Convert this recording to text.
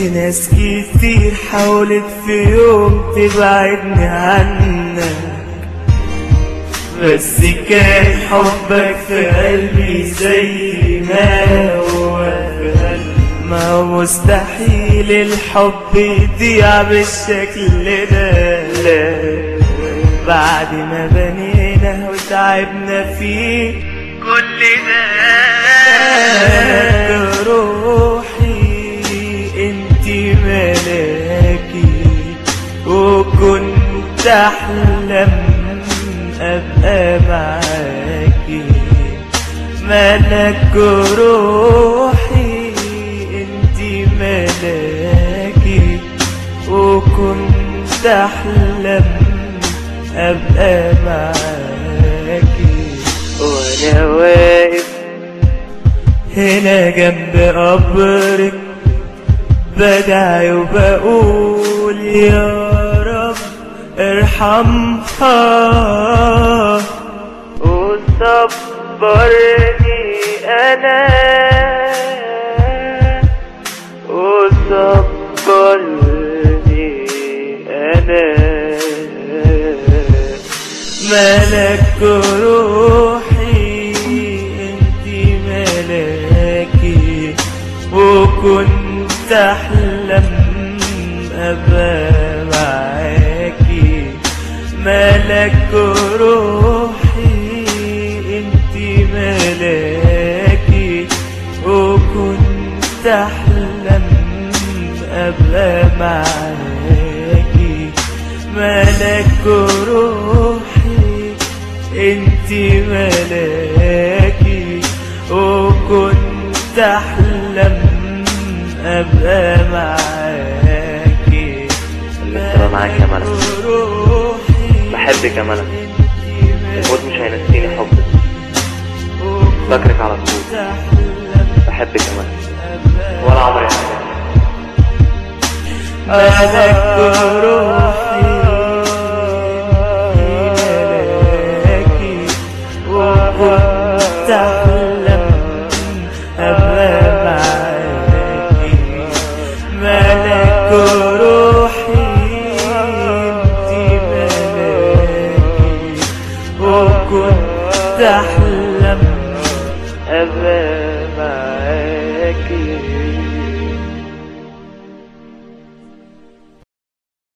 ناس كتير حاولت في يوم تبعدني عنك بس كان حبك في قلبي زي ما هو في قلبي ما هو مستحيل الحب يضيع بالشكل ده لا بعد ما بنينا وتعبنا فيه كل ده روحي انتي ملاكي وكنت احلم ابقى معاكي ملك روحي انتي ملاكي وكنت احلم ابقى معاكي وانا واقف هنا جنب قبرك بدعي وبقول يا رب ارحمها وصبرني انا وصبرني انا ملك روحي انتي ملاكي وكنت احلم ابقى معاكي ملك روحي انتي ملاكي وكنت احلم ابقى معاكي ملك روحي انتي ملاكي وكنت احلم ابقى معاكي اللي بتبقى معاك يا ملك روحي بحبك يا ملك الموت مش هينسيني حبك فاكرك على طول بحبك يا ملك ولا عمري هنساك ملك روحي ملاكي وكنت أحلم أبقى معاكي ملك روحي انتي ملاكي وكنت أحلم أبقى معاكي